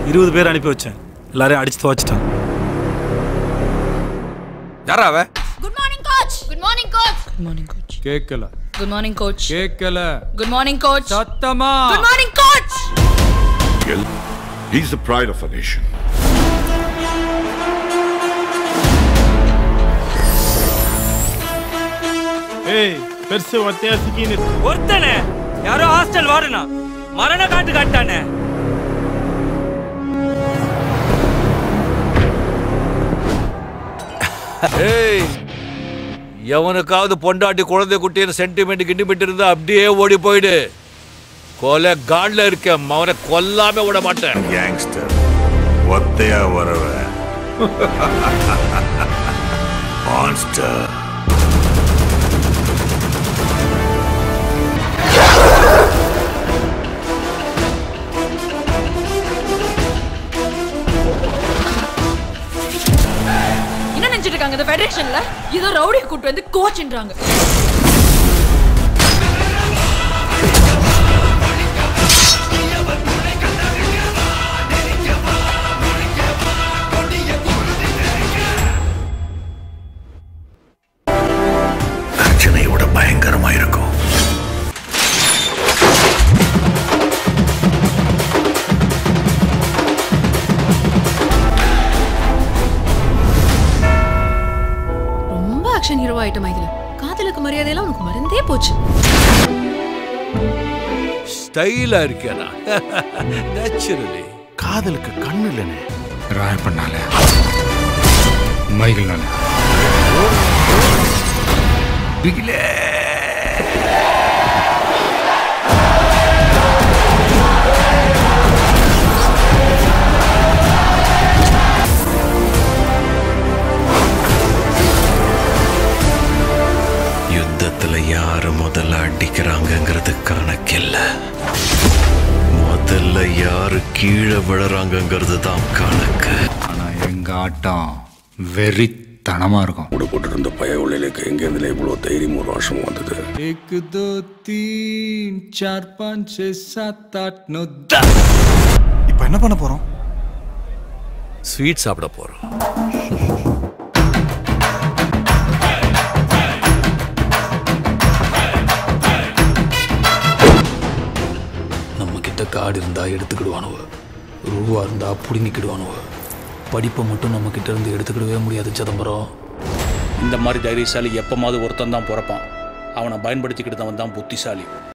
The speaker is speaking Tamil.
இருபது பேர் அனுப்பி வச்சேன் எல்லாரையும் அடிச்சு துவச்சிட்டான் யாரா அவ good morning coach good morning coach good morning coach கேட்கல குட் மார்னிங் கோச் கேட்கல குட் மார்னிங் கோச் சத்தமா good morning coach Miguel, he's the pride of a nation. ஏய் பெருசு ஒத்தையா சிக்கின்னு இருக்கு. ஒருத்தனே யாரோ ஹாஸ்டல் வாடனா மரண காட்டு காட்டானே ஏய் எவனுக்காவது பொண்டாட்டி குழந்தை குட்டின்னு சென்டிமெண்ட் கிண்டிமெண்ட் இருந்தா அப்படியே ஓடி போயிடு கொலை காட்ல இருக்கேன் அவனை கொல்லாம விட மாட்டேன் Gangster. ஒத்தையா வரவ மான்ஸ்டர் என்ன நினைச்சிட்டு இருக்காங்க இந்த ஃபெடரேஷன்ல ஏதோ ரவுடி கூட்டு வந்து கோச்ன்றாங்க பிரச்சனையோட பயங்கரமா இருக்கும் ரொம்ப ஆக்ஷன் ஹீரோ ஆயிட்ட மைதில காதலுக்கு மரியாதையெல்லாம் உனக்கு மறந்தே போச்சு ஸ்டைலா இருக்கேனா நேச்சுரலி காதலுக்கு கண்ணு இல்லைனே ராயப்பண்ணால மைகிள்னால யுத்தத்துல யாரு முதல்ல அடிக்கிறாங்கங்கிறது கணக்கில்ல முதல்ல யாரு கீழே விழுறாங்கங்கிறது தான் கணக்கு ஆனா எங்க ஆட்டம் வெறித்தனமா இருக்கும் கூட போட்டுருந்த பய உள்ளிலுக்கு எங்கேருந்துல இவ்வளோ தைரியமும் ரோஷமும் வந்தது एक दो तीन चार पाँच छः सात आठ नौ இப்போ என்ன பண்ண போறோம் ஸ்வீட் சாப்பிட போறோம் நம்ம கிட்ட காடு இருந்தா எடுத்துக்கிடுவானுவ ரூவா இருந்தா புடுங்கிக்கிடுவானுவ படிப்பை மட்டும் நம்ம கிட்ட இருந்து எடுத்துக்கிடவே முடியாது சிதம்பரம் இந்த மாதிரி தைரியசாலி எப்பமாவது ஒருத்தன் தான் பிறப்பான் அவனை பயன்படுத்திக்கிட்டு தான் புத்திசாலி